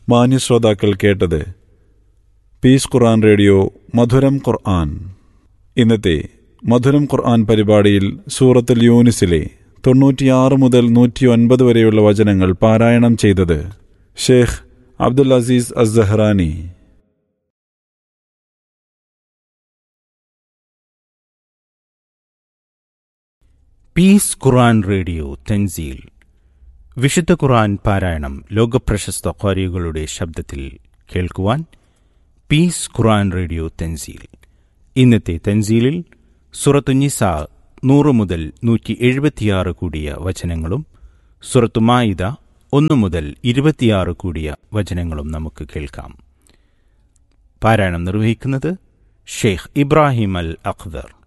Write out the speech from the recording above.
മാന്യ ശ്രോതാക്കൾ കേട്ടത് പീസ് ഖുർആൻ റേഡിയോ മധുരം ഖുർആൻ ഇന്നത്തെ മധുരം ഖുർആൻ പരിപാടിയിൽ സൂറത്തുൽ യൂനിസിലെ തൊണ്ണൂറ്റിയാറ് മുതൽ നൂറ്റി ഒൻപത് വരെയുള്ള വചനങ്ങൾ പാരായണം ചെയ്തത് Sheikh Abdul Aziz Azzahrani Peace ഖുർആൻ റേഡിയോ തെൻസീൽ വിശുദ്ധ ഖുർആൻ പാരായണം ലോകപ്രശസ്ത ഖാരികളുടെ ശബ്ദത്തിൽ കേൾക്കുവാൻ പീസ് ഖുർആൻ റേഡിയോ തെൻസീൽ ഇന്നത്തെ തെൻസീലിൽ സുറത്തു നിസ നൂറ് മുതൽ നൂറ്റി എഴുപത്തിയാറ് കൂടിയ വചനങ്ങളും സുറത്തു മായിദ ഒന്ന് മുതൽ ഇരുപത്തിയാറ് കൂടിയ വചനങ്ങളും നമുക്ക് കേൾക്കാം പാരായണം നിർവഹിക്കുന്നത് ഷെയ്ഖ് ഇബ്രാഹിം അൽ അഖ്ദർ